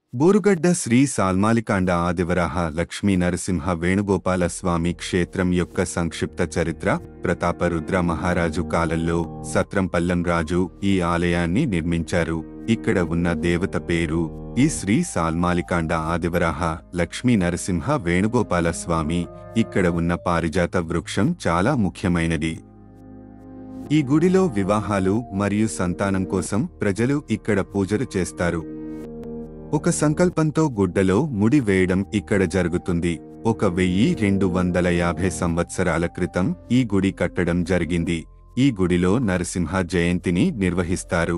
బోరుగడ్డ శ్రీ సాల్మాలికాండ ఆదివరాహ లక్ష్మీ నరసింహ వేణుగోపాల స్వామి క్షేత్రం యొక్క సంక్షిప్త చరిత్ర ప్రతాపరుద్ర మహారాజు కాలంలో సత్రంపల్లం రాజు ఈ ఆలయాన్ని నిర్మించారు ఇక్కడ ఉన్న దేవత పేరు ఈ శ్రీ సాల్మాలికాండ ఆదివరాహ లక్ష్మీ నరసింహ వేణుగోపాల స్వామి ఇక్కడ ఉన్న పారిజాత వృక్షం చాలా ముఖ్యమైనది ఈ గుడిలో వివాహాలు మరియు సంతానం కోసం ప్రజలు ఇక్కడ పూజలు చేస్తారు ఒక సంకల్పంతో గుడ్డలో ముడి వేయడం ఇక్కడ జరుగుతుంది ఒక వెయ్యి రెండు వందల యాభై సంవత్సరాల క్రితం ఈ గుడి కట్టడం జరిగింది ఈ గుడిలో నరసింహ జయంతిని నిర్వహిస్తారు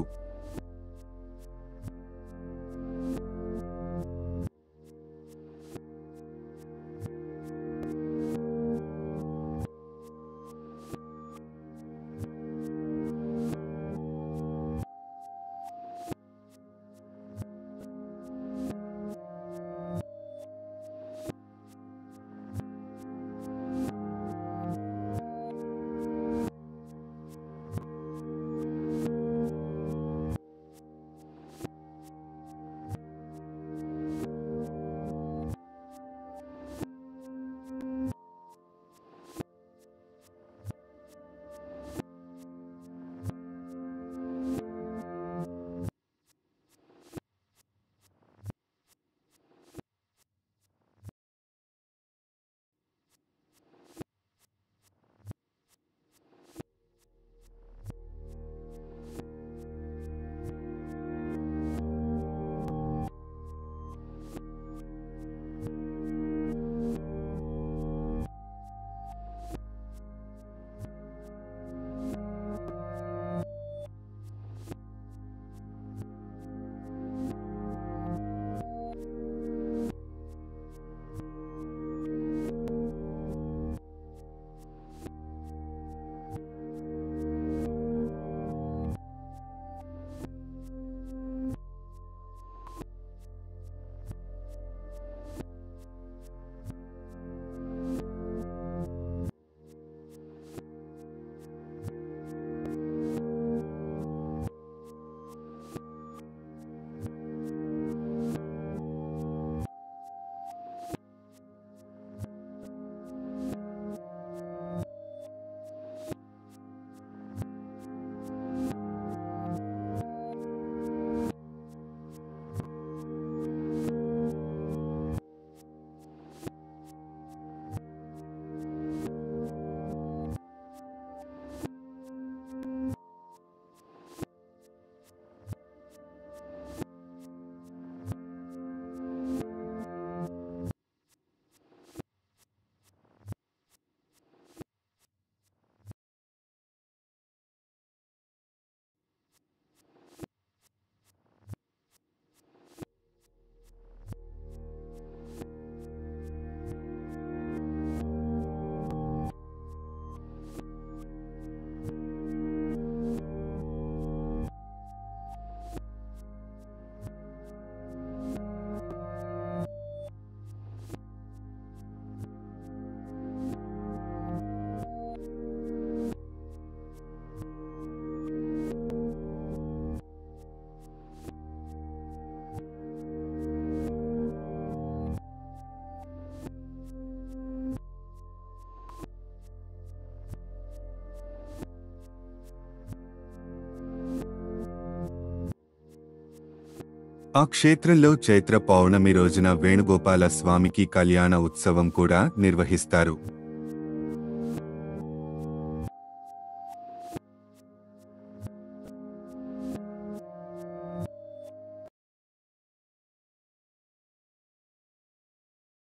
ఆ క్షేత్రంలో చైత్ర పౌర్ణమి రోజున వేణుగోపాల స్వామికి కళ్యాణ ఉత్సవం కూడా నిర్వహిస్తారు